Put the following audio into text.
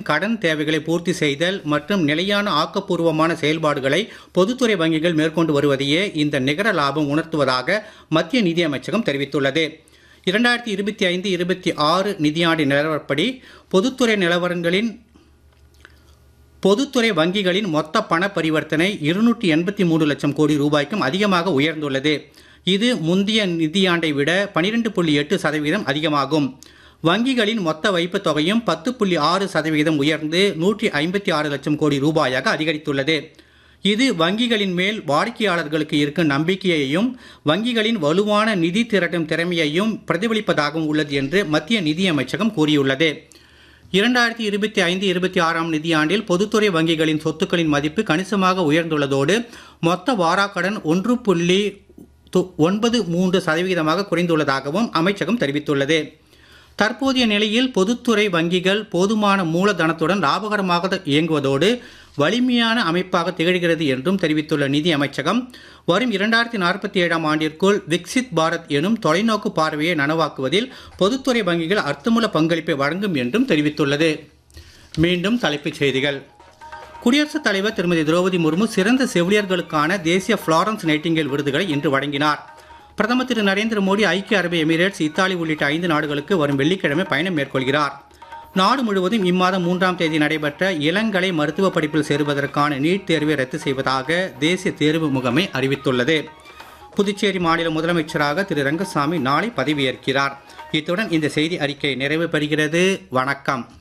கடன் தேவைகளை பூர்த்தி செய்தல் மற்றும் நிலையான ஆக்கப்பூர்வமான செயல்பாடுகளை பொதுத்துறை வங்கிகள் மேற்கொண்டு வருவதையே இந்த நிகர லாபம் உணர்த்துவதாக மத்திய நிதியமைச்சகம் தெரிவித்துள்ளது இரண்டாயிரத்தி இருபத்தி ஐந்து இருபத்தி ஆறு நிதியாண்டு நிலவரப்படி பொதுத்துறை நிலவரங்களின் பொதுத்துறை வங்கிகளின் மொத்த பண பரிவர்த்தனை இருநூற்றி எண்பத்தி மூன்று லட்சம் கோடி ரூபாய்க்கும் அதிகமாக உயர்ந்துள்ளது இது முந்தைய நிதியாண்டை விட பனிரெண்டு புள்ளி எட்டு சதவீதம் அதிகமாகும் வங்கிகளின் மொத்த வைப்புத் தொகையும் பத்து புள்ளி ஆறு சதவீதம் உயர்ந்து நூற்றி ஐம்பத்தி ஆறு லட்சம் கோடி ரூபாயாக அதிகரித்துள்ளது இது வங்கிகளின் மேல் வாடிக்கையாளர்களுக்கு இருக்கும் நம்பிக்கையையும் வங்கிகளின் வலுவான நிதி திரட்டும் திறமையையும் பிரதிபலிப்பதாகவும் உள்ளது என்று மத்திய நிதியமைச்சகம் கூறியுள்ளது இரண்டாயிரத்தி இருபத்தி ஐந்து இருபத்தி ஆறாம் நிதியாண்டில் பொதுத்துறை வங்கிகளின் சொத்துக்களின் மதிப்பு கணிசமாக உயர்ந்துள்ளதோடு மொத்த வாராக்கடன் ஒன்று புள்ளி து- ஒன்பது மூன்று சதவிகிதமாக குறைந்துள்ளதாகவும் அமைச்சகம் தெரிவித்துள்ளது தற்போதைய நிலையில் பொதுத்துறை வங்கிகள் போதுமான மூலதனத்துடன் லாபகரமாக இயங்குவதோடு வலிமையான அமைப்பாக திகழ்கிறது என்றும் தெரிவித்துள்ள நிதி அமைச்சகம் வரும் இரண்டாயிரத்தி நாற்பத்தி ஏழாம் ஆண்டிற்குள் விக்சித் பாரத் எனும் தொலைநோக்கு பார்வையை நனவாக்குவதில் பொதுத்துறை வங்கிகள் அர்த்தமுள்ள பங்களிப்பை வழங்கும் என்றும் தெரிவித்துள்ளது மீண்டும் தலைப்புச் செய்திகள் குடியரசுத் தலைவர் திருமதி திரௌபதி முர்மு சிறந்த செவிலியர்களுக்கான தேசிய ஃப்ளாரன்ஸ் நைட்டிங்கேல் விருதுகளை இன்று வழங்கினார் பிரதமர் திரு நரேந்திர மோடி ஐக்கிய அரபு எமிரேட்ஸ் இத்தாலி உள்ளிட்ட ஐந்து நாடுகளுக்கு வரும் வெள்ளிக்கிழமை பயணம் மேற்கொள்கிறார் நாடு முழுவதும் இம்மாதம் மூன்றாம் தேதி நடைபெற்ற இளங்கலை மருத்துவ படிப்பில் சேருவதற்கான நீட் தேர்வை ரத்து செய்வதாக தேசிய தேர்வு முகமை அறிவித்துள்ளது புதுச்சேரி மாநில முதலமைச்சராக திரு ரங்கசாமி நாளை பதவியேற்கிறார் இத்துடன் இந்த செய்தி அறிக்கை நிறைவு பெறுகிறது வணக்கம்